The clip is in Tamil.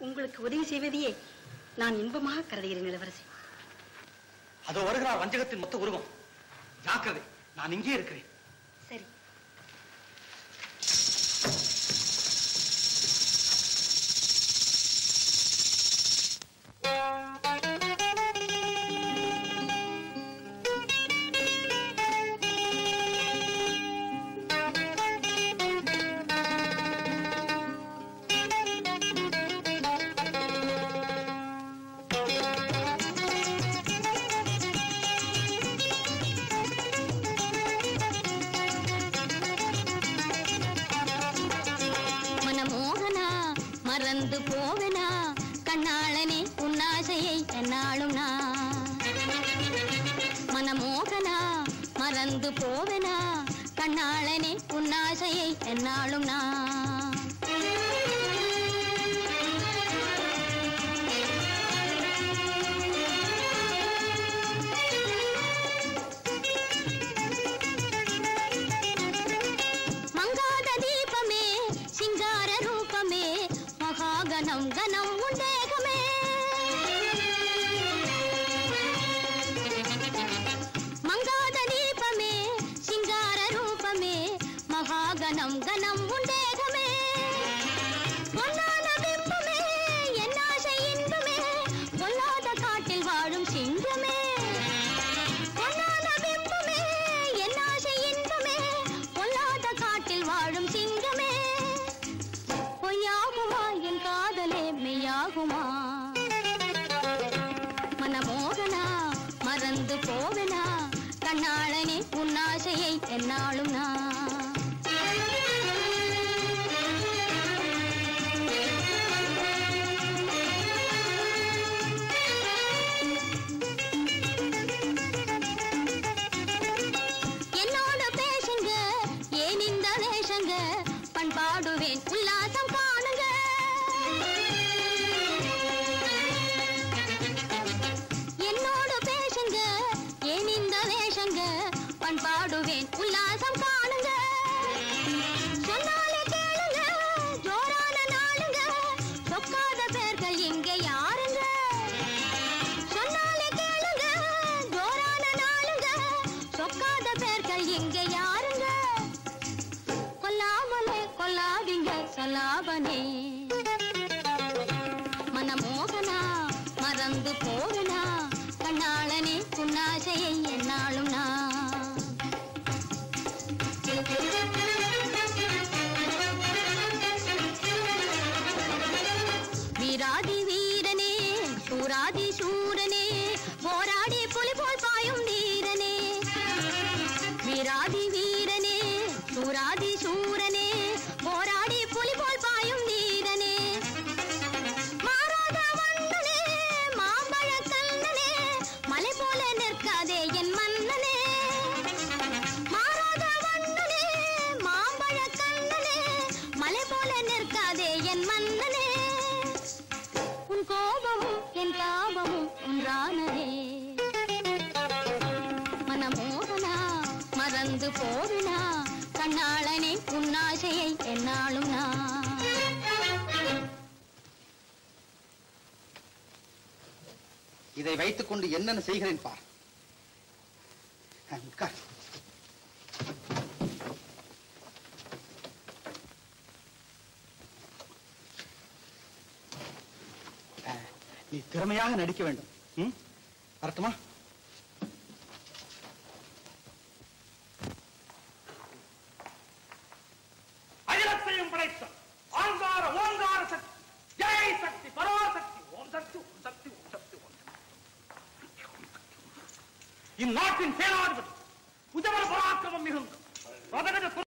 உங்களுக்கு உதவி செய்வதையே நான் இன்பமாக கருதுகிறேன் இளவரசி அதோ வருகிறார் வஞ்சகத்தின் மொத்த உருவம் ஜாக்கிரதை நான் இங்கே இருக்கிறேன் சரி மனமோகனா மறந்து போவனா கண்ணாளனே உன்னாசையை என்னாலும் நான் மனமோகனா மறந்து போவனா கண்ணாளனே உன்னாசையை என்னாலும் நான் மங்காத தீபமே சிங்கார ரூபமே மகாகணம் கணம் உண்டேகமே மங்காத தீபமே சிங்கார ரூபமே மகாகணம் கணம் உண்டேகமே பொன்னான பிம்பமே என் ஆசை இன்பமே பொல்லாத காட்டில் வாழும் சிங்கமே பொன்னான பிம்பமே என் ஆசை இன்பமே பொல்லாத காட்டில் வாழும் சிங்கமே பொய்யாகுமா என் காதலே மெய்யாகுமா மனமோகனா மறந்து போவனா கண்ணாளனே உன் ஆசையை என்னாலும் நான் என்னோட பேசுங்க ஏன் இந்த வேஷங்க பண்பாடுவேன் உல்லாசம் காணுங்க என்னோட பேசுங்க ஏன் இந்த வேஷங்க பண்பாடுவேன் உல்லாசம் காணுங்க சொன்னாலே கேளுங்க ஜோரான நாளுங்க சொக்காத பேர்கள் இங்க யாருங்க சொன்னாலே கேளுங்க ஜோரான நாளுங்க சொக்காத பேர்கள் இங்க யாருங்க கொல்லாமலே கொல்லாதீங்க சொல்லாபனே மனமோகனா மறந்து போவனா கண்ணாளனே புன்னாசையை என்னாலும் நான் வீராதி வீரனே சூராதி சூரனே போராடி புலி போல் பாயும் வீரனே வீராதி வீரனே சூராதி சூரனே போராடி புலி போல் பாயும் வீரனே மாறாத வண்ணனே மாம்பழ கண்ணனே மலை போல நிற்காதே என் மன்னனே மாறாத வண்ணனே மாம்பழ கண்ணனே மலை போல நிற்காதே என் மன்னனே உன் கோபமும் என் தாபமும் ஒன்றானதே மனமோகனா மறந்து போவினா கண்ணாளனே உன்னாசையை என்னாலும் நான் இதை வைத்துக் கொண்டு என்னென்ன செய்கிறேன் பார் அஹ், உட்கார் அஹ், நீ திறமையாக நடிக்க வேண்டும் ம்? வரட்டுமா அகிலத்தையும் படைத்த ஆங்கார ஓங்கார சக்தி ஜெய் சக்தி பராசக்தி ஓம் சக்தி ஓம் சக்தி ஓம் சக்தி ஓம் சக்தி இந்நாட்டின் சேனாதிபதி உஜமர பராக்கிரமம் மிகுந்த ரதகஜ